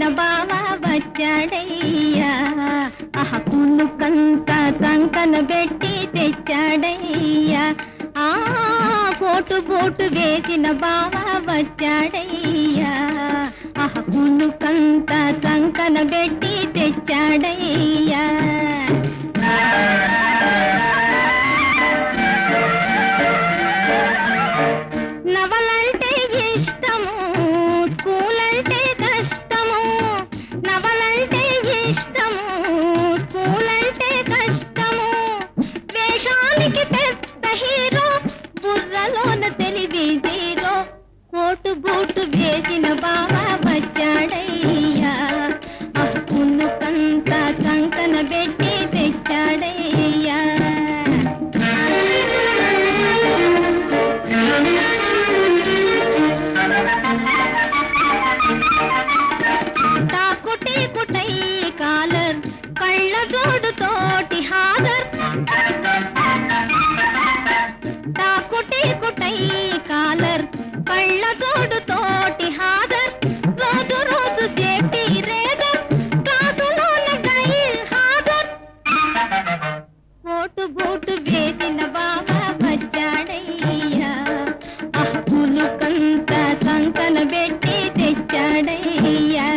బావ వచ్చాడయ్యా ఆహ కునుకంత సంకన పెట్టి తెచ్చాడయ్యా ఆ కోటు బోటు వేసిన బావ వచ్చాడయ్యా ఆహ కునుకంత సంకన పెట్టి తెచ్చాడయ్యా నవలంటే ఇష్టము స్కూల్ అంటే కష్టము నవలంటే ఇష్టము స్కూల్ అంటే కష్టము వేషానికి పెద్ద హీరో బుర్రలోన తెలివి జీరో కోటు బూటు వేసిన బాబా వచ్చాడయ్యా అప్పును కంత కంకన పెట్టి తెచ్చాడయ్యా తాకుటి కుటై కాలర్ కళ్ళ జోడు తోటి హాజర్ తాకుటి కుటై కాలర్ కళ్ళ జోడు తోటి హాజర్ రోజు రోజు సేఫ్టీ రేజర్ క్లాసులోన గైర్ హాజర్ కోటు బూటు వేసిన బాబా వచ్చాడయ్యా అప్పులు కంత కంకన పెట్టి తెచ్చాడయ్యా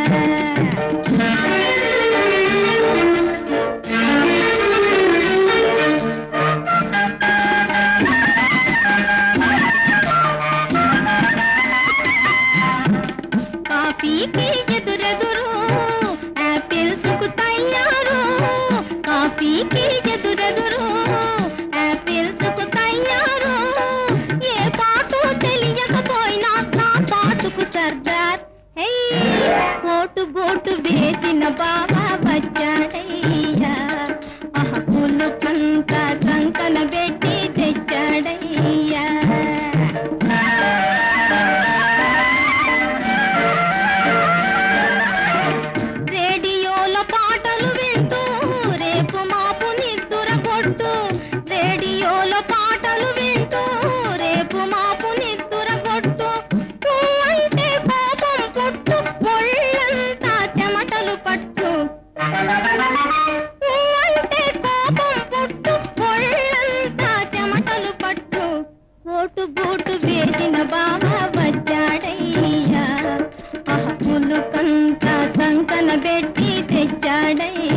కాఫీకి ఎదురెదురు యాపిల్స్ కు తయ్యారు కాఫీకి ఎదురెదురు యాపిల్స్ కు తయ్యారు ఏ పాటు తెలియకపోయినా నా పాటుకు సర్దార్ హే కోటు బోటు వేసిన బాబా వచ్చాడయ్యా ఆహ పులు కంత కంకన పెట్టి తెచ్చాడయ్యా రేడియోలో పాటలు వింటూ రేపు మాపు నిద్దుర కొట్టు రేడియోలో పాటలు వింటూ రేపు మాపు నిద్దుర కొట్టు అంటే కోపం పుట్టు ఒళ్ళంతా చెమటలు పట్టు అంటే కోపం పుట్టు ఒళ్ళంతా చెమటలు పట్టు కోటు బూటు వేసిన బాబా వచ్చాడయ్యా అహపులు కంత కంకన పెట్టి తెచ్చాడయ్యా